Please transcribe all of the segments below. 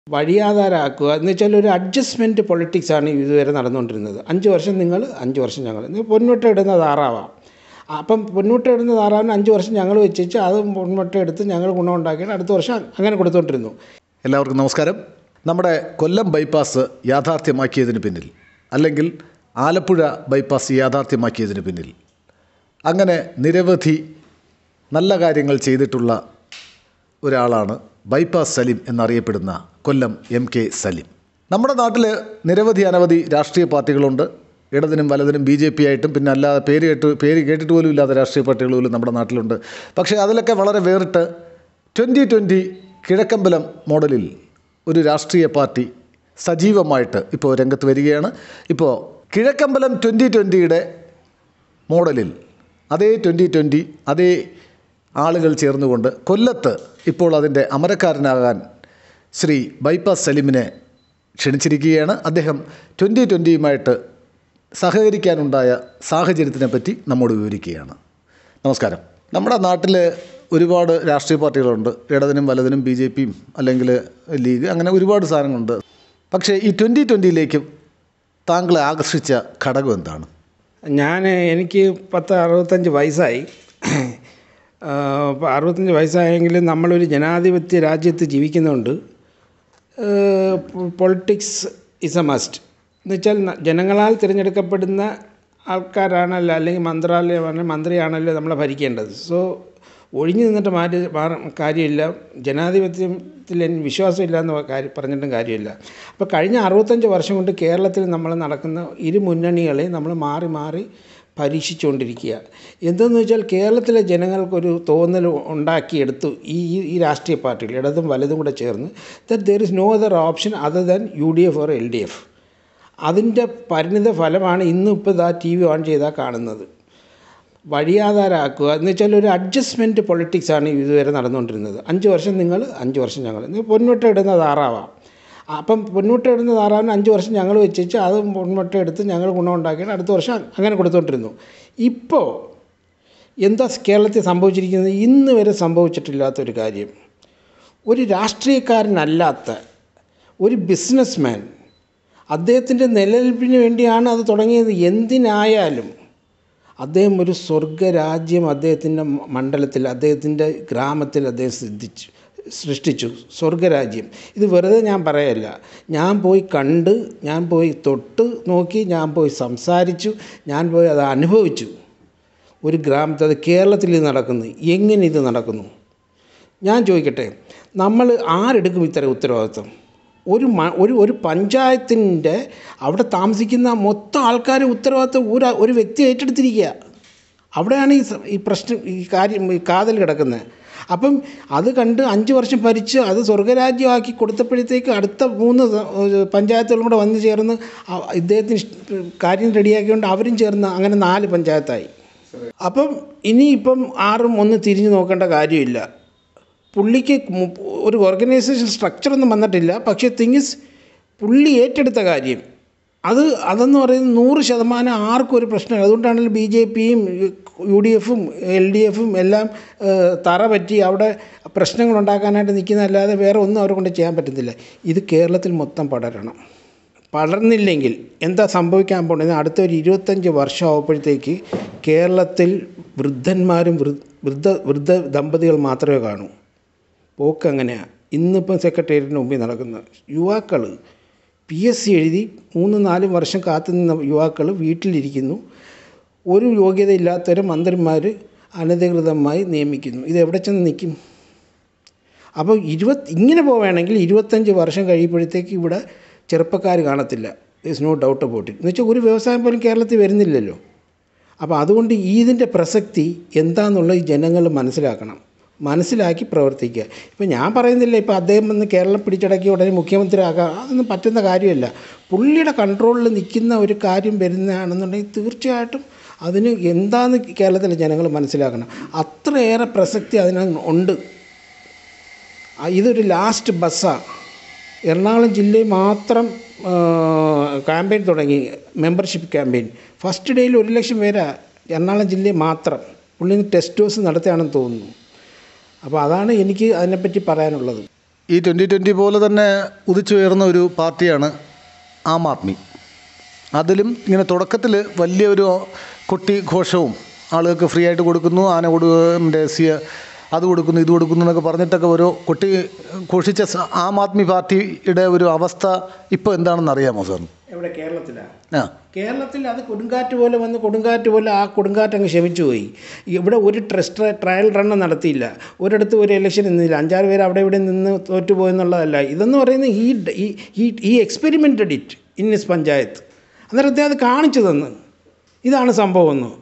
വഴിയാധാരമാക്കുക എന്ന് വെച്ചാൽ ഒരു അഡ്ജസ്റ്റ്മെൻറ്റ് പൊളിറ്റിക്സാണ് ഇതുവരെ നടന്നുകൊണ്ടിരുന്നത് അഞ്ച് വർഷം നിങ്ങൾ അഞ്ച് വർഷം ഞങ്ങൾ ഇത് പൊന്മുട്ട ഇടുന്ന താറാവാം അപ്പം പൊന്മുട്ട ഇടുന്ന താറാവിന് അഞ്ച് വർഷം ഞങ്ങൾ വെച്ചിട്ട് അത് പൊന്മുട്ട എടുത്ത് ഞങ്ങൾ ഗുണമുണ്ടാക്കിയിട്ട് അടുത്ത വർഷം അങ്ങനെ കൊടുത്തുകൊണ്ടിരുന്നു എല്ലാവർക്കും നമസ്കാരം നമ്മുടെ കൊല്ലം ബൈപ്പാസ് യാഥാർത്ഥ്യമാക്കിയതിന് പിന്നിൽ അല്ലെങ്കിൽ ആലപ്പുഴ ബൈപ്പാസ് യാഥാർത്ഥ്യമാക്കിയതിന് പിന്നിൽ അങ്ങനെ നിരവധി നല്ല കാര്യങ്ങൾ ചെയ്തിട്ടുള്ള ഒരാളാണ് ബൈപ്പാസ് സലീം എന്നറിയപ്പെടുന്ന കൊല്ലം എം കെ സലീം നമ്മുടെ നാട്ടിൽ നിരവധി അനവധി രാഷ്ട്രീയ പാർട്ടികളുണ്ട് ഇടതിനും വലതിനും ബി ജെ പി ആയിട്ടും പിന്നെ അല്ലാതെ പേര് കേട്ട് പേര് കേട്ടിട്ട് പോലും ഇല്ലാത്ത രാഷ്ട്രീയ പാർട്ടികൾ പോലും നമ്മുടെ നാട്ടിലുണ്ട് പക്ഷേ അതിലൊക്കെ വളരെ വേറിട്ട് ട്വൻ്റി ട്വൻ്റി കിഴക്കമ്പലം മോഡലിൽ ഒരു രാഷ്ട്രീയ പാർട്ടി സജീവമായിട്ട് ഇപ്പോൾ രംഗത്ത് വരികയാണ് ഇപ്പോൾ കിഴക്കമ്പലം ട്വൻ്റി ട്വൻ്റിയുടെ മോഡലിൽ അതേ ട്വൻ്റി ട്വൻ്റി അതേ ആളുകൾ ചേർന്നുകൊണ്ട് കൊല്ലത്ത് ഇപ്പോൾ അതിൻ്റെ അമരക്കാരനാകാൻ ശ്രീ ബൈപ്പാസ് സലീമിനെ ക്ഷണിച്ചിരിക്കുകയാണ് അദ്ദേഹം ട്വൻ്റി ട്വൻ്റിയുമായിട്ട് സഹകരിക്കാനുണ്ടായ സാഹചര്യത്തിനെ പറ്റി നമ്മോട് വിവരിക്കുകയാണ് നമസ്കാരം നമ്മുടെ നാട്ടിൽ ഒരുപാട് രാഷ്ട്രീയ പാർട്ടികളുണ്ട് ഇടതിനും വലതിനും ബി ജെ പിയും അല്ലെങ്കിൽ ലീഗ് അങ്ങനെ ഒരുപാട് സാധനങ്ങളുണ്ട് പക്ഷേ ഈ ട്വൻ്റി ട്വൻ്റിയിലേക്ക് താങ്കളെ ആകർഷിച്ച ഘടകം എന്താണ് ഞാൻ എനിക്ക് പത്ത് അറുപത്തഞ്ച് വയസ്സായി അപ്പോൾ അറുപത്തഞ്ച് വയസ്സായെങ്കിലും നമ്മളൊരു ജനാധിപത്യ രാജ്യത്ത് ജീവിക്കുന്നുണ്ട് പൊളിറ്റിക്സ് ഇസ് എ മസ്റ്റ് എന്ന് വെച്ചാൽ ന- ജനങ്ങളാൽ തിരഞ്ഞെടുക്കപ്പെടുന്ന ആൾക്കാരാണല്ലോ അല്ലെങ്കിൽ മന്ത്രാലയമാണ് മന്ത്രിയാണല്ലോ നമ്മളെ ഭരിക്കേണ്ടത് സോ ഒഴിഞ്ഞു നിന്നിട്ട് മാറ്റി മാറ കാര്യമില്ല ജനാധിപത്യത്തിൽ എനിക്ക് വിശ്വാസമില്ല എന്ന് കാര്യം പറഞ്ഞിട്ടും കാര്യമില്ല അപ്പോൾ കഴിഞ്ഞ അറുപത്തഞ്ച് വർഷം കൊണ്ട് കേരളത്തിൽ നമ്മൾ നടക്കുന്ന ഇരു മുന്നണികളെ നമ്മൾ മാറി മാറി പരീക്ഷിച്ചുകൊണ്ടിരിക്കുക എന്തെന്ന് വെച്ചാൽ കേരളത്തിലെ ജനങ്ങൾക്കൊരു തോന്നൽ ഉണ്ടാക്കിയെടുത്തു ഈ ഈ- ഈ രാഷ്ട്രീയ പാർട്ടികൾ ഇടതും വലതും കൂടെ ചേർന്ന് that there is no other option other than U D F or L D F അതിൻ്റെ പരിണിത ഫലമാണ് ഇന്നും ഇപ്പോൾ ഇതാ ടി വി ഓൺ ചെയ്താൽ കാണുന്നത് വഴിയാധാരമാക്കുക എന്ന് വെച്ചാൽ ഒരു അഡ്ജസ്റ്റ്മെൻറ്റ് പൊളിറ്റിക്സാണ് ഇതുവരെ നടന്നുകൊണ്ടിരുന്നത് അഞ്ച് വർഷം നിങ്ങൾ അഞ്ച് വർഷം ഞങ്ങൾ ഇത് പൊന്മുട്ട ഇടുന്ന താറാവാം അപ്പം പൊന്മുട്ട ഇടുന്ന താറാവിന് അഞ്ച് വർഷം ഞങ്ങൾ വെച്ചിട്ട് അത് പൊന്മുട്ട എടുത്ത് ഞങ്ങൾ ഗുണമുണ്ടാക്കിയിട്ട് അടുത്ത വർഷം അങ്ങനെ കൊടുത്തുകൊണ്ടിരുന്നു ഇപ്പോൾ എന്താ കേരളത്തിൽ സംഭവിച്ചിരിക്കുന്നത് ഇന്ന് വരെ സംഭവിച്ചിട്ടില്ലാത്തൊരു കാര്യം ഒരു രാഷ്ട്രീയക്കാരനല്ലാത്ത ഒരു ബിസിനസ്മാൻ അദ്ദേഹത്തിൻ്റെ നിലനിൽപ്പിന് വേണ്ടിയാണ് അത് തുടങ്ങിയത് എന്തിനായാലും അദ്ദേഹം ഒരു സ്വർഗരാജ്യം അദ്ദേഹത്തിൻ്റെ മണ്ഡലത്തിൽ അദ്ദേഹത്തിൻ്റെ ഗ്രാമത്തിൽ അദ്ദേഹം സിദ്ധിച്ചു സൃഷ്ടിച്ചു സ്വർഗരാജ്യം ഇത് വെറുതെ ഞാൻ പറയല്ല ഞാൻ പോയി കണ്ട് ഞാൻ പോയി തൊട്ട് നോക്കി ഞാൻ പോയി സംസാരിച്ചു ഞാൻ പോയി അത് അനുഭവിച്ചു ഒരു ഗ്രാമത്തിൽ അത് കേരളത്തിൽ ഇത് നടക്കുന്നു എങ്ങനെ ഇത് നടക്കുന്നു ഞാൻ ചോദിക്കട്ടെ നമ്മൾ ആരെടുക്കും ഇത്തരം ഉത്തരവാദിത്വം ഒരു മ ഒരു ഒരു പഞ്ചായത്തിൻ്റെ അവിടെ താമസിക്കുന്ന മൊത്തം ആൾക്കാരെ ഉത്തരവാദിത്വം ഒരു ഒരു വ്യക്തി ഏറ്റെടുത്തിരിക്കുക അവിടെയാണ് ഈ സ- ഈ പ്രശ്നം ഈ കാര്യം ഈ കാതൽ കിടക്കുന്നത് അപ്പം അത് കണ്ട് അഞ്ച് വർഷം ഭരിച്ച് അത് സ്വർഗരാജ്യമാക്കി കൊടുത്തപ്പോഴത്തേക്ക് അടുത്ത മൂന്ന് സ- ഏഹ് പഞ്ചായത്തുകളും കൂടെ വന്ന് ചേർന്ന് അ- ഇദ്ദേഹത്തിന് ഇഷ്ട- കാര്യം റെഡിയാക്കിക്കൊണ്ട് അവരും ചേർന്ന് അങ്ങനെ നാല് പഞ്ചായത്തായി അപ്പം ഇനിയിപ്പം ആരും ഒന്ന് തിരിഞ്ഞു നോക്കേണ്ട കാര്യമില്ല പുള്ളിക്ക് മു- ഒരു ഓർഗനൈസേഷൻ സ്ട്രക്ചറൊന്നും വന്നിട്ടില്ല പക്ഷേ തിങ്സ് പുള്ളി ഏറ്റെടുത്ത കാര്യം അത് അതെന്ന് പറയുന്നത് നൂറ് ശതമാനം ആർക്കും ഒരു പ്രശ്നമില്ല അതുകൊണ്ടാണല്ലോ ബി ജെ പിയും യു ഡി എഫും എൽ ഡി എഫും എല്ലാം ഏഹ്, തറ പറ്റി അവിടെ പ്രശ്നങ്ങൾ ഉണ്ടാക്കാനായിട്ട് നിൽക്കുന്നതല്ലാതെ വേറെ ഒന്നും അവരെ കൊണ്ട് ചെയ്യാൻ പറ്റുന്നില്ല ഇത് കേരളത്തിൽ മൊത്തം പടരണം പടർന്നില്ലെങ്കിൽ എന്താ സംഭവിക്കാൻ പോകുന്നത് അടുത്ത ഒരു ഇരുപത്തഞ്ച് വർഷം ആകുമ്പോഴത്തേക്ക് കേരളത്തിൽ വൃദ്ധന്മാരും വൃ- വൃദ്ധ വൃദ്ധ ദമ്പതികൾ മാത്രമേ കാണൂ പോക്ക് അങ്ങനെയാണ് ഇന്നിപ്പം സെക്രട്ടേറിയറ്റിന് മുമ്പിൽ നടക്കുന്ന യുവാക്കൾ പി എസ് സി എഴുതി മൂന്ന് നാല് വർഷം കാത്തു നിന്ന യുവാക്കൾ വീട്ടിലിരിക്കുന്നു ഒരു യോഗ്യതയില്ലാത്തവരെ മന്ത്രിമാർ അനധികൃതമായി നിയമിക്കുന്നു ഇത് എവിടെ ചെന്ന് നിൽക്കും അപ്പോൾ ഇരുപത് ഇങ്ങനെ പോവുകയാണെങ്കിൽ ഇരുപത്തഞ്ച് വർഷം കഴിയുമ്പോഴത്തേക്ക് ഇവിടെ ചെറുപ്പക്കാർ കാണത്തില്ല is no doubt about it എന്ന് വെച്ചാൽ ഒരു വ്യവസായം പോലും കേരളത്തിൽ വരുന്നില്ലല്ലോ അപ്പോൾ അതുകൊണ്ട് ഇതിൻ്റെ പ്രസക്തി എന്താണെന്നുള്ളത് ഈ ജനങ്ങൾ മനസ്സിലാക്കണം മനസ്സിലാക്കി പ്രവർത്തിക്കുക ഇപ്പം ഞാൻ പറയുന്നില്ല ഇപ്പോൾ അദ്ദേഹം വന്ന് കേരളം പിടിച്ചടക്കി ഉടനെ മുഖ്യമന്ത്രി ആക്കാം അതൊന്നും പറ്റുന്ന കാര്യമല്ല പുള്ളിയുടെ കൺട്രോളിൽ നിൽക്കുന്ന ഒരു കാര്യം വരുന്നതാണെന്നുണ്ടെങ്കിൽ തീർച്ചയായിട്ടും അതിന് എന്താണെന്ന് കേരളത്തിലെ ജനങ്ങൾ മനസ്സിലാക്കണം അത്രയേറെ പ്രസക്തി അതിന് ഉണ്ട് ആ, ഇതൊരു ലാസ്റ്റ് ബസ്സാണ് എറണാകുളം ജില്ലയിൽ മാത്രം ക്യാമ്പയിൻ തുടങ്ങി മെമ്പർഷിപ്പ് ക്യാമ്പയിൻ ഫസ്റ്റ് ഡേയിൽ ഒരു ലക്ഷം പേരാ എറണാകുളം ജില്ലയിൽ മാത്രം പുള്ളി ടെസ്റ്റ് ഡോസ് നടത്തുകയാണെന്ന് തോന്നുന്നു അപ്പോൾ അതാണ് എനിക്ക് അതിനെപ്പറ്റി പറയാനുള്ളത് ഈ ട്വൻ്റി ട്വൻ്റി പോലെ തന്നെ ഉദിച്ചുയർന്ന ഒരു പാർട്ടിയാണ് ആം ആദ്മി അതിലും ഇങ്ങനെ തുടക്കത്തിൽ വലിയൊരു കൊട്ടി ഘോഷവും ആളുകൾക്ക് ഫ്രീ ആയിട്ട് കൊടുക്കുന്നു ആന കൊടു മറ്റേ സി അത് കൊടുക്കുന്നു ഇത് കൊടുക്കുന്നു എന്നൊക്കെ പറഞ്ഞിട്ടൊക്കെ ഓരോ കൊട്ടി ഘോഷിച്ച സ- ആം ആദ്മി പാർട്ടിയുടെ ഒരു അവസ്ഥ ഇപ്പോൾ എന്താണെന്ന് അറിയാമോ സാറിന് എവിടെ കേരളത്തിലാണ് ആ കേരളത്തിൽ അത് കൊടുങ്കാറ്റ് പോലെ വന്ന് കൊടുങ്കാറ്റ് പോലെ ആ കൊടുങ്കാറ്റ് അങ്ങ് ശമിച്ചു പോയി ഇവിടെ ഒരു ട്രസ്റ്റ് ട്രയൽ റണ്ണ് നടത്തിയില്ല ഒരിടത്ത് ഒരു ഇലക്ഷൻ നിന്നില്ല അഞ്ചാറ് പേര് അവിടെ ഇവിടെ നിന്ന് തോറ്റുപോയെന്നുള്ളതല്ല ഇതെന്ന് പറയുന്നത് ഈ ഈ ഈ ഈ experimented it in is panchayat അന്നേരത്തെ അത് കാണിച്ചു തന്ന് ഇതാണ് സംഭവം എന്ന്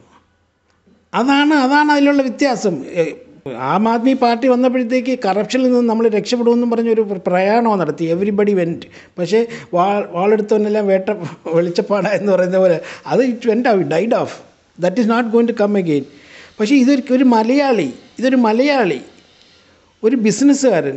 അതാണ് അതാണ് അതിലുള്ള വ്യത്യാസം ഏ, ആം ആദ്മി പാർട്ടി വന്നപ്പോഴത്തേക്ക് കറപ്ഷനിൽ നിന്ന് നമ്മൾ രക്ഷപ്പെടുമെന്നും പറഞ്ഞൊരു പ്രയാണോ നടത്തി എവരിബഡി വെൻറ്റ് പക്ഷേ വാൾ വാളെടുത്തവനെല്ലാം വേട്ട വെളിച്ചപ്പാട എന്ന് പറയുന്ന പോലെ അത് it went out died of that is not going to come again പക്ഷേ ഇതൊരു ഒരു മലയാളി ഇതൊരു മലയാളി ഒരു ബിസിനസ്സുകാരൻ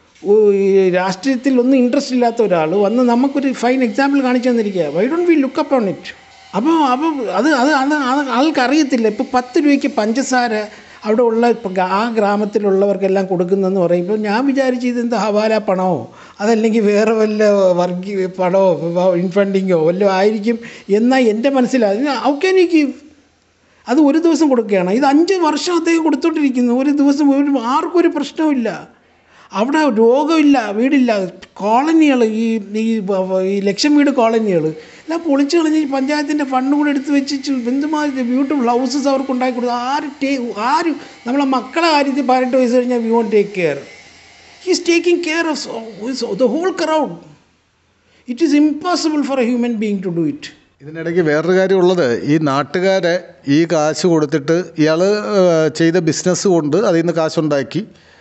ഓ- ഈ രാഷ്ട്രീയത്തിൽ ഒന്നും ഇൻട്രസ്റ്റ് ഇല്ലാത്ത ഒരാൾ വന്ന് നമുക്കൊരു ഫൈൻ എക്സാമ്പിൾ കാണിച്ചു തന്നിരിക്കുക why don't we look up on it അപ്പോൾ അപ്പോൾ അത് അത് അത് അത് ആൾക്ക് അറിയത്തില്ല ഇപ്പോൾ പത്ത് രൂപയ്ക്ക് പഞ്ചസാര അവിടെ ഉള്ള ഇപ്പം ആ ഗ്രാമത്തിലുള്ളവർക്കെല്ലാം കൊടുക്കുന്നെന്ന് പറയുമ്പോൾ ഞാൻ വിചാരിച്ചു ഇതെന്താ ഹവാല പണമോ അതല്ലെങ്കിൽ വേറെ വല്ല വർഗീ പണമോ ഇൻഫണ്ടിങ്ങോ വല്ലതും ആയിരിക്കും എന്നാൽ എൻ്റെ മനസ്സിലായി ഹൗ ക്യാൻ യു ഗീവ് അത് ഒരു ദിവസം കൊടുക്കുകയാണ് ഇത് അഞ്ച് വർഷം അദ്ദേഹം കൊടുത്തോണ്ടിരിക്കുന്നു ഒരു ദിവസം ഒരു ആർക്കും ഒരു പ്രശ്നമില്ല അവിടെ രോഗമില്ല വീടില്ല കോളനികൾ ഈ ഈ വ- വ- ഈ ലക്ഷം വീട് കോളനികൾ എല്ലാം പൊളിച്ചു കളഞ്ഞ് ഈ പഞ്ചായത്തിൻ്റെ ഫണ്ട് കൂടെ എടുത്ത് വെച്ചിട്ട് എന്തുമാതിരി ബ്യൂട്ടിഫുൾ ഹൗസസ് അവർക്ക് ഉണ്ടാക്കി കൊടുത്തു ആര് ടേ ആരും നമ്മളെ മക്കളെ കാര്യത്തിൽ പതിനെട്ട് വയസ്സ് കഴിഞ്ഞാൽ we won't take care he's taking care of the whole crowd it is impossible for a human being to do it ഇതിനിടയ്ക്ക് വേറൊരു കാര്യമുള്ളത് ഈ നാട്ടുകാരെ ഈ കാശ് കൊടുത്തിട്ട് ഇയാൾ ചെയ്ത ബിസിനസ് കൊണ്ട് അതിൽ നിന്ന് കാശുണ്ടാക്കി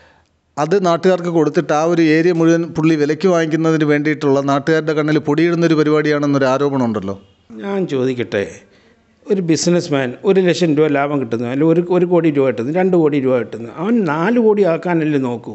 അത് നാട്ടുകാർക്ക് കൊടുത്തിട്ട് ആ ഒരു ഏരിയ മുഴുവൻ പുള്ളി വിലയ്ക്ക് വാങ്ങിക്കുന്നതിന് വേണ്ടിയിട്ടുള്ള നാട്ടുകാരുടെ കണ്ണിൽ പൊടിയിടുന്നൊരു പരിപാടിയാണെന്നൊരു ആരോപണമുണ്ടല്ലോ ഞാൻ ചോദിക്കട്ടെ ഒരു ബിസിനസ് മാൻ ഒരു ലക്ഷം രൂപ ലാഭം കിട്ടുന്നു അല്ലെങ്കിൽ ഒരു ഒരു കോടി രൂപ കിട്ടുന്നു രണ്ട് കോടി രൂപ കിട്ടുന്നു അവൻ നാല് കോടി ആക്കാനല്ലേ നോക്കൂ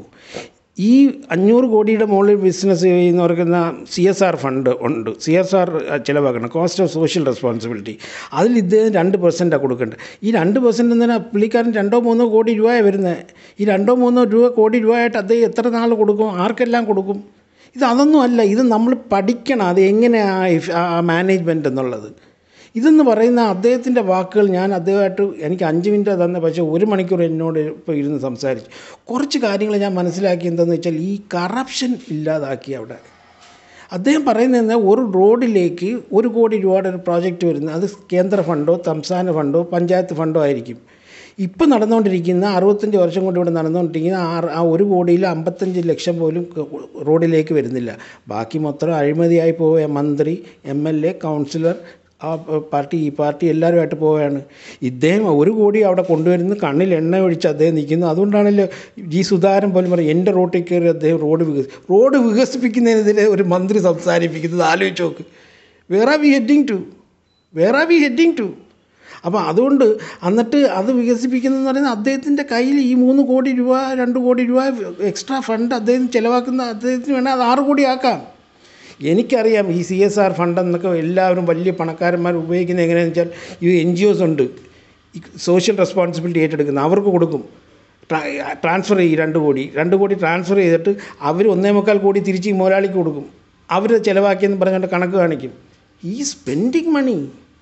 ഈ അഞ്ഞൂറ് കോടിയുടെ മുകളിൽ ബിസിനസ് ചെയ്യുന്നവർക്ക് സി എസ് ആർ ഫണ്ട് ഉണ്ട് സി എസ് ആർ ചിലവാക്കണം കോസ്റ്റ് ഓഫ് സോഷ്യൽ റെസ്പോൺസിബിലിറ്റി അതിൽ ഇദ്ദേഹം രണ്ട് പെർസെൻറ്റാണ് കൊടുക്കേണ്ടത് ഈ രണ്ട് പെർസെൻറ്റ് എന്തിനാ പുള്ളിക്കാരൻ രണ്ടോ മൂന്നോ കോടി രൂപയാണ് വരുന്നത് ഈ രണ്ടോ മൂന്നോ രൂപ കോടി രൂപയായിട്ട് അദ്ദേഹം എത്ര നാൾ കൊടുക്കും ആർക്കെല്ലാം കൊടുക്കും ഇത് അതൊന്നും അല്ല ഇത് നമ്മൾ പഠിക്കണം അത് എങ്ങനെയാണ് ആ മാനേജ്മെൻറ്റ് എന്നുള്ളത് ഇതെന്ന് പറയുന്ന അദ്ദേഹത്തിൻ്റെ വാക്കുകൾ ഞാൻ അദ്ദേഹമായിട്ട് എനിക്ക് അഞ്ച് മിനിറ്റ് തന്നെ പക്ഷേ ഒരു മണിക്കൂർ എന്നോട് ഇപ്പോൾ ഇരുന്ന് സംസാരിച്ചു കുറച്ച് കാര്യങ്ങൾ ഞാൻ മനസ്സിലാക്കി എന്തെന്ന് വെച്ചാൽ ഈ കറപ്ഷൻ ഇല്ലാതാക്കി അവിടെ അദ്ദേഹം പറയുന്നത് ഒരു റോഡിലേക്ക് ഒരു കോടി രൂപയുടെ ഒരു പ്രോജക്റ്റ് വരുന്നത് അത് കേന്ദ്ര ഫണ്ടോ സംസ്ഥാന ഫണ്ടോ പഞ്ചായത്ത് ഫണ്ടോ ആയിരിക്കും ഇപ്പം നടന്നുകൊണ്ടിരിക്കുന്ന അറുപത്തഞ്ച് വർഷം കൊണ്ട് ഇവിടെ നടന്നുകൊണ്ടിരിക്കുന്ന ആറ് ആ ഒരു കോടിയിൽ അമ്പത്തഞ്ച് ലക്ഷം പോലും ക- റോഡിലേക്ക് വരുന്നില്ല ബാക്കി മൊത്തം അഴിമതിയായി പോയ മന്ത്രി എം എൽ എ കൗൺസിലർ ആ പാർട്ടി ഈ പാർട്ടി എല്ലാവരുമായിട്ട് പോവുകയാണ് ഇദ്ദേഹം ഒരു കോടി അവിടെ കൊണ്ടുവരുന്നു കണ്ണിൽ എണ്ണ ഒഴിച്ച് അദ്ദേഹം നിൽക്കുന്നു അതുകൊണ്ടാണല്ലോ ജി സുധാകരൻ പോലും പറയും എൻ്റെ റോട്ടിൽ കയറി അദ്ദേഹം റോഡ് വികസി റോഡ് വികസിപ്പിക്കുന്നതിനെതിരെ ഒരു മന്ത്രി സംസാരിപ്പിക്കുന്നത് ആലോചിച്ച് നോക്ക് where are we heading to where are we heading to അപ്പോൾ അതുകൊണ്ട് എന്നിട്ട് അത് വികസിപ്പിക്കുന്നതെന്ന് പറയുന്നത് അദ്ദേഹത്തിൻ്റെ കയ്യിൽ ഈ മൂന്ന് കോടി രൂപ രണ്ട് കോടി രൂപ എക്സ്ട്രാ ഫണ്ട് അദ്ദേഹം ചിലവാക്കുന്ന അദ്ദേഹത്തിന് വേണേൽ അത് ആറ് കോടി ആക്കാം എനിക്കറിയാം ഈ സി എസ് ആർ ഫണ്ട് എന്നൊക്കെ എല്ലാവരും വലിയ പണക്കാരന്മാർ ഉപയോഗിക്കുന്നത് എങ്ങനെയാണെന്ന് വെച്ചാൽ ഈ എൻ ജി ഒസ് ഉണ്ട് ഈ സോഷ്യൽ റെസ്പോൺസിബിലിറ്റി ഏറ്റെടുക്കുന്ന അവർക്ക് കൊടുക്കും ട്രാ- ട്രാൻസ്ഫർ ചെയ്യും രണ്ട് കോടി രണ്ട് കോടി ട്രാൻസ്ഫർ ചെയ്തിട്ട് അവർ ഒന്നേ മുക്കാൽ കോടി തിരിച്ച് ഈ മുതലാളിക്ക് കൊടുക്കും അവർ ചിലവാക്കിയെന്ന് പറഞ്ഞുകൊണ്ട് കണക്ക് കാണിക്കും ഈ സ്പെൻഡിങ് മണി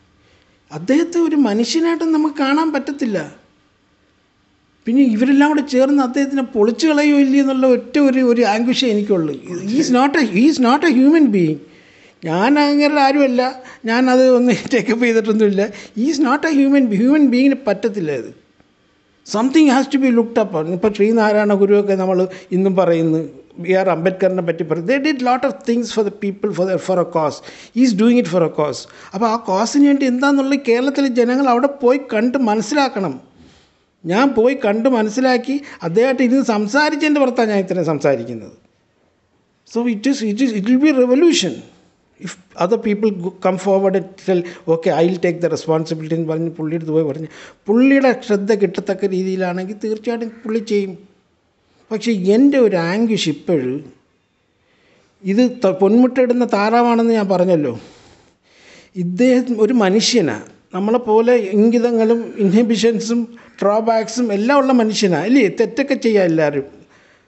അദ്ദേഹത്തെ ഒരു മനുഷ്യനായിട്ട് നമുക്ക് കാണാൻ പറ്റത്തില്ല പിന്നെ ഇവരെല്ലാം കൂടെ ചേർന്ന് അദ്ദേഹത്തിനെ പൊളിച്ചു കളയോ ഇല്ല എന്നുള്ള ഒറ്റ ഒരു ഒരു ആംഗ്വിഷേ എനിക്കുള്ളൂ is not a is not a human being ഞാൻ അങ്ങനെ ആരുമല്ല ഞാനത് ഒന്ന് ടേക്കപ്പ് ചെയ്തിട്ടൊന്നുമില്ല is not a human human ബീയിങ്ങിന് പറ്റത്തില്ല ഇത് something has to be looked up ഇപ്പോൾ ശ്രീനാരായണ ഗുരുവൊക്കെ നമ്മൾ ഇന്നും പറയുന്നു ബി ആർ അംബേദ്കറിനെ പറ്റി പറയും they did lot of things for the people for the for a cause is doing it for a cause അപ്പോൾ ആ കോസിന് വേണ്ടി എന്താണെന്നുള്ളത് കേരളത്തിലെ ജനങ്ങൾ അവിടെ പോയി കണ്ട് മനസ്സിലാക്കണം ഞാൻ പോയി കണ്ട് മനസ്സിലാക്കി അദ്ദേഹമായിട്ട് ഇരുന്ന് സംസാരിച്ചതിൻ്റെ പുറത്താണ് ഞാൻ ഇത്രയും സംസാരിക്കുന്നത് so it is it is it will be revolution if other people come forward tell okay I will take the responsibility എന്ന് പറഞ്ഞ് പുള്ളിയുടെ അടുത്ത് പോയി പറഞ്ഞ് പുള്ളിയുടെ ശ്രദ്ധ കിട്ടത്തക്ക രീതിയിലാണെങ്കിൽ തീർച്ചയായിട്ടും പുള്ളി ചെയ്യും പക്ഷേ എൻ്റെ ഒരു ആംഗ്വിഷ് ഇപ്പോഴും ഇത് ത- പൊന്മുട്ടയിടുന്ന താറാവാണെന്ന് ഞാൻ പറഞ്ഞല്ലോ ഇദ്ദേഹം ഒരു മനുഷ്യനാണ് നമ്മളെപ്പോലെ ഇംഗിതങ്ങളും ഇൻഹിബിഷൻസും ഡ്രോബാക്സും എല്ലാം ഉള്ള മനുഷ്യനാണ് അല്ലേ തെറ്റൊക്കെ ചെയ്യാം എല്ലാവരും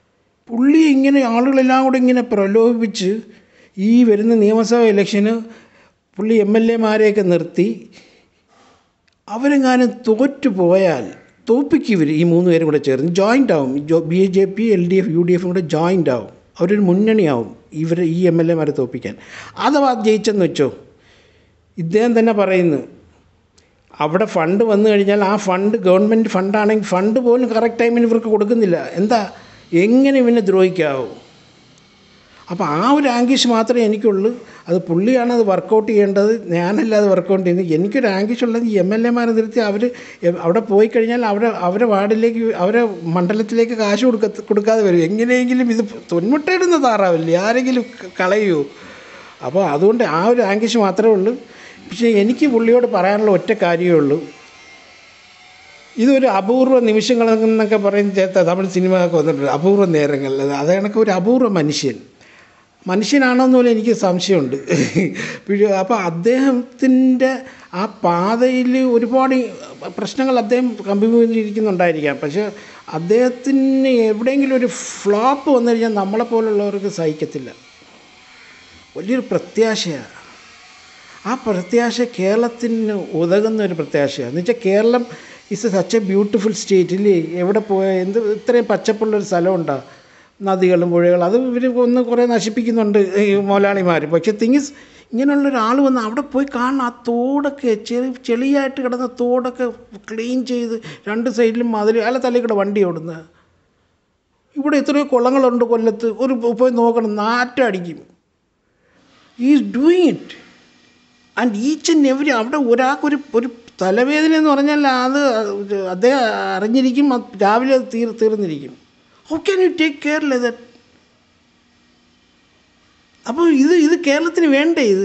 പുള്ളി ഇങ്ങനെ ആളുകളെല്ലാം കൂടെ ഇങ്ങനെ പ്രലോഭിപ്പിച്ച് ഈ വരുന്ന നിയമസഭാ ഇലക്ഷന് പുള്ളി എം എൽ എമാരെയൊക്കെ നിർത്തി അവരെങ്ങാനും തോറ്റു പോയാൽ തോപ്പിക്കും ഇവർ ഈ മൂന്ന് പേരും കൂടെ ചേർന്ന് ജോയിൻ്റ് ആവും B J P L D F U D എഫും കൂടെ ജോയിൻ്റ് ആവും അവരൊരു മുന്നണിയാവും ഇവർ ഈ എം എൽ എമാരെ തോപ്പിക്കാൻ അഥവാ ജയിച്ചെന്ന് വെച്ചോ ഇദ്ദേഹം തന്നെ പറയുന്നു അവിടെ ഫണ്ട് വന്നു കഴിഞ്ഞാൽ ആ ഫണ്ട് ഗവൺമെൻറ് ഫണ്ടാണെങ്കിൽ ഫണ്ട് പോലും കറക്റ്റ് ടൈമിന് ഇവർക്ക് കൊടുക്കുന്നില്ല എന്താ എങ്ങനെ ഇവനെ ദ്രോഹിക്കാവൂ അപ്പോൾ ആ ഒരു ആംഗിഷ് മാത്രമേ എനിക്കുള്ളൂ അത് പുള്ളിയാണ് അത് വർക്കൗട്ട് ചെയ്യേണ്ടത് ഞാനല്ല അത് വർക്കൗട്ട് ചെയ്യുന്നത് എനിക്കൊരു ആംഗിഷ് ഉള്ളത് ഈ എം എൽ എമാരെ നിർത്തി അവർ അവിടെ പോയി കഴിഞ്ഞാൽ അവിടെ അവരെ വാർഡിലേക്ക് അവരെ മണ്ഡലത്തിലേക്ക് കാശ് കൊടുക്ക കൊടുക്കാതെ വരും എങ്ങനെയെങ്കിലും ഇത് തൊന്മുട്ടയിടുന്ന താറാവില്ലേ ആരെങ്കിലും ക- കളയുമോ അപ്പോൾ അതുകൊണ്ട് ആ ഒരു ആംഗിഷ് മാത്രമേ ഉള്ളൂ പക്ഷേ എനിക്ക് പുള്ളിയോട് പറയാനുള്ള ഒറ്റ കാര്യമേ ഉള്ളൂ ഇതൊരു അപൂർവ നിമിഷങ്ങൾ എന്നൊക്കെ പറയുന്ന ചേർത്ത തമിഴ് സിനിമയൊക്കെ വന്നിട്ടുണ്ട് അപൂർവ നേരങ്ങളിൽ അത് കണക്ക് ഒരു അപൂർവ മനുഷ്യൻ മനുഷ്യനാണോ എന്ന് പോലും എനിക്ക് സംശയമുണ്ട് പിന്നെ അപ്പോൾ അദ്ദേഹത്തിൻ്റെ ആ പാതയിൽ ഒരുപാട് പ്രശ്നങ്ങൾ അദ്ദേഹം അഭിമുഖീകരിക്കുന്നുണ്ടായിരിക്കാം പക്ഷേ അദ്ദേഹത്തിന് എവിടെയെങ്കിലും ഒരു ഫ്ലോപ്പ് വന്നു കഴിഞ്ഞാൽ നമ്മളെപ്പോലുള്ളവർക്ക് സഹിക്കത്തില്ല വലിയൊരു പ്രത്യാശയാണ് ആ പ്രത്യാശ കേരളത്തിന് ഉതകുന്ന ഒരു പ്രത്യാശയാണ് എന്ന് വെച്ചാൽ Keralam is such a beautiful state ഇല്ലേ എവിടെ പോയ എന്ത് ഇത്രയും പച്ചപ്പുള്ളൊരു സ്ഥലമുണ്ടോ നദികളും പുഴകളും അത് ഇവർ ഒന്ന് കുറേ നശിപ്പിക്കുന്നുണ്ട് ഈ മുതലാളിമാർ പക്ഷേ തിങ്സ് ഇങ്ങനെയുള്ള ഒരാൾ വന്ന് അവിടെ പോയി കാണണം ആ തോടൊക്കെ ചെളി ചെളിയായിട്ട് കിടന്ന തോടൊക്കെ ക്ലീൻ ചെയ്ത് രണ്ട് സൈഡിലും മതിൽ അല്ല തലയിൽ കൂടെ വണ്ടി ഓടുന്നത് ഇവിടെ എത്രയോ കുളങ്ങളുണ്ട് കൊല്ലത്ത് ഒരു പോയി നോക്കണം നാറ്റം അടിക്കും is doing it and each and every അവിടെ ഒരാൾക്കൊരു ഒരു തലവേദന എന്ന് പറഞ്ഞാൽ അത് അദ്ദേഹം അറിഞ്ഞിരിക്കും അത് രാവിലെ അത് തീർ തീർന്നിരിക്കും how can you take care that അപ്പോൾ ഇത് ഇത് കേരളത്തിന് വേണ്ടേ ഇത്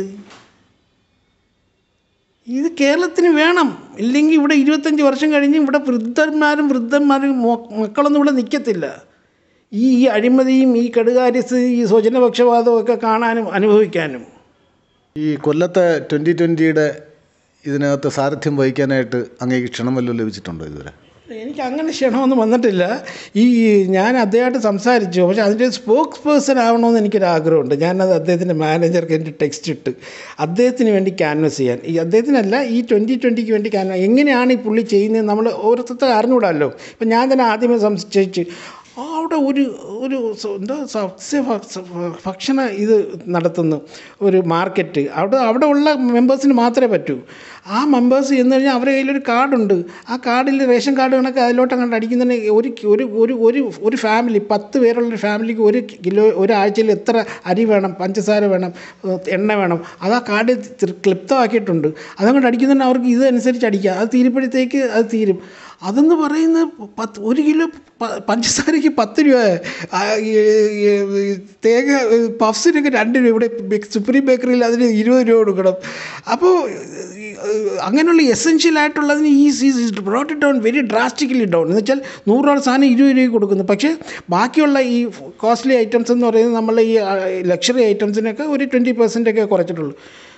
ഇത് കേരളത്തിന് വേണം ഇല്ലെങ്കിൽ ഇവിടെ ഇരുപത്തഞ്ച് വർഷം കഴിഞ്ഞ് ഇവിടെ വൃദ്ധന്മാരും വൃദ്ധന്മാരും മോ- മക്കളൊന്നും ഇവിടെ നിൽക്കത്തില്ല ഈ ഈ അഴിമതിയും ഈ കടുകാര്യസ്ഥ ഈ സ്വജനപക്ഷപാതവും ഒക്കെ കാണാനും അനുഭവിക്കാനും ഈ കൊല്ലത്തെ ട്വൻ്റി ട്വൻ്റിയുടെ ഇതിനകത്ത് സാരഥ്യം വഹിക്കാനായിട്ട് അങ്ങേക്ക് ക്ഷണം വല്ലതും ലഭിച്ചിട്ടുണ്ടോ ഇതുവരെ എനിക്ക് അങ്ങനെ ക്ഷണമൊന്നും വന്നിട്ടില്ല ഈ ഞാൻ അദ്ദേഹമായിട്ട് സംസാരിച്ചു പക്ഷേ അതിൻ്റെ സ്പോക്സ് പേഴ്സൺ ആവണമെന്ന് എനിക്കൊരു ആഗ്രഹമുണ്ട് ഞാനത് അദ്ദേഹത്തിൻ്റെ മാനേജർക്ക് എൻ്റെ ടെക്സ്റ്റ് ഇട്ട് അദ്ദേഹത്തിന് വേണ്ടി ക്യാൻവസ് ചെയ്യാൻ ഈ അദ്ദേഹത്തിനല്ല ഈ ട്വൻറ്റി ട്വൻറ്റിക്ക് വേണ്ടി ക്യാൻവ എങ്ങനെയാണ് ഈ പുള്ളി ചെയ്യുന്നത് നമ്മൾ ഓരോരുത്തർ അറിഞ്ഞൂടാമല്ലോ ഇപ്പം ഞാൻ തന്നെ ആദ്യമേ സംശയിച്ച് ആ, അവിടെ ഒരു ഒരു സ- എന്താ സസ്യ ഭക്ഷ- ഭക്ഷണ ഇത് നടത്തുന്നു ഒരു മാർക്കറ്റ് അവിടെ അവിടെ ഉള്ള മെമ്പേഴ്സിന് മാത്രമേ പറ്റൂ ആ മെമ്പേഴ്സ് ചെന്ന് കഴിഞ്ഞാൽ അവരുടെ കയ്യിലൊരു കാർഡുണ്ട് ആ കാർഡിൽ റേഷൻ കാർഡ് കണക്ക് അതിലോട്ട് അങ്ങോട്ട് അടിക്കുന്നതിന് ഒരു കി- ഒരു ഒരു ഒരു ഒരു ഫാമിലി പത്ത് പേരുള്ളൊരു ഫാമിലിക്ക് ഒരു കിലോ ഒരാഴ്ചയിൽ എത്ര അരി വേണം പഞ്ചസാര വേണം ഏഹ് എണ്ണ വേണം അത് ആ കാർഡ് ക്ലിപ്തമാക്കിയിട്ടുണ്ട് അതങ്ങോട്ട് അടിക്കുന്നതിന് അവർക്ക് ഇതനുസരിച്ച് അടിക്കാം അത് തീരുമ്പോഴത്തേക്ക് അത് തീരും അതെന്ന് പറയുന്നത് പത്ത് ഒരു കിലോ പ- പഞ്ചസാരയ്ക്ക് പത്ത് രൂപ ആ, ഈ, ഈ, ഈ, തേങ്ങ ഈ, പഫ്സിനൊക്കെ രണ്ട് രൂപ ഇവിടെ ബേ- സുപ്രീം ബേക്കറിയിൽ അതിന് ഇരുപത് രൂപ കൊടുക്കണം അപ്പോൾ ഈ, അങ്ങനെയുള്ള എസെൻഷ്യൽ ആയിട്ടുള്ളതിന് ഈ brought it down very drastically down എന്ന് വെച്ചാൽ നൂറ് രൂപ സാധനം ഇരുപത് രൂപയ്ക്ക് കൊടുക്കുന്നു പക്ഷേ ബാക്കിയുള്ള ഈ കോസ്റ്റ്ലി ഐറ്റംസ് എന്ന് പറയുന്നത് നമ്മൾ ഈ ലക്ഷറി ഐറ്റംസിനൊക്കെ ഒരു ട്വൻറ്റി പെർസെൻ്റ് ഒക്കെ കുറച്ചിട്ടുള്ളൂ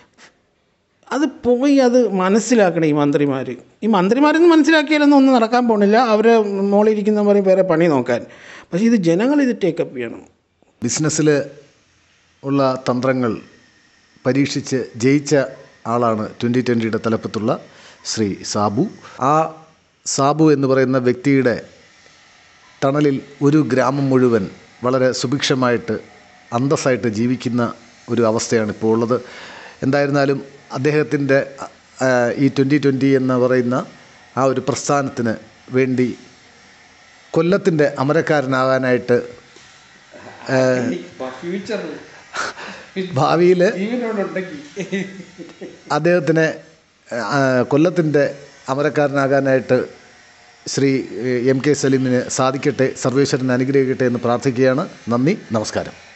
അത് പോയി അത് മനസ്സിലാക്കണം ഈ മന്ത്രിമാർ ഈ മന്ത്രിമാരൊന്നും മനസ്സിലാക്കിയാലൊന്നും ഒന്നും നടക്കാൻ പോണില്ല അവരെ മോളിരിക്കുന്ന പറയും വേറെ പണി നോക്കാൻ പക്ഷേ ഇത് ജനങ്ങൾ ഇത് ടേക്കപ്പ് ചെയ്യണം ബിസിനസ്സിൽ ഉള്ള തന്ത്രങ്ങൾ പരീക്ഷിച്ച് ജയിച്ച ആളാണ് ട്വൻ്റി ട്വൻ്റിയുടെ തലപ്പത്തുള്ള ശ്രീ സാബു ആ സാബു എന്ന് പറയുന്ന വ്യക്തിയുടെ തണലിൽ ഒരു ഗ്രാമം മുഴുവൻ വളരെ സുഭിക്ഷമായിട്ട് അന്തസ്സായിട്ട് ജീവിക്കുന്ന ഒരു അവസ്ഥയാണ് ഇപ്പോൾ ഉള്ളത് എന്തായിരുന്നാലും അദ്ദേഹത്തിൻ്റെ ആ, ഈ ട്വൻ്റി ട്വൻ്റി എന്ന് പറയുന്ന ആ ഒരു പ്രസ്ഥാനത്തിന് വേണ്ടി കൊല്ലത്തിൻ്റെ അമരക്കാരനാകാനായിട്ട് ഫ്യൂച്ചർ ഭാവിയിൽ ജീവനോടുണ്ടെങ്കിൽ അദ്ദേഹത്തിന് ആ, കൊല്ലത്തിൻ്റെ അമരക്കാരനാകാനായിട്ട് ശ്രീ എം കെ സലീമിന് സാധിക്കട്ടെ സർവേശ്വരൻ അനുഗ്രഹിക്കട്ടെ എന്ന് പ്രാർത്ഥിക്കുകയാണ് നന്ദി നമസ്കാരം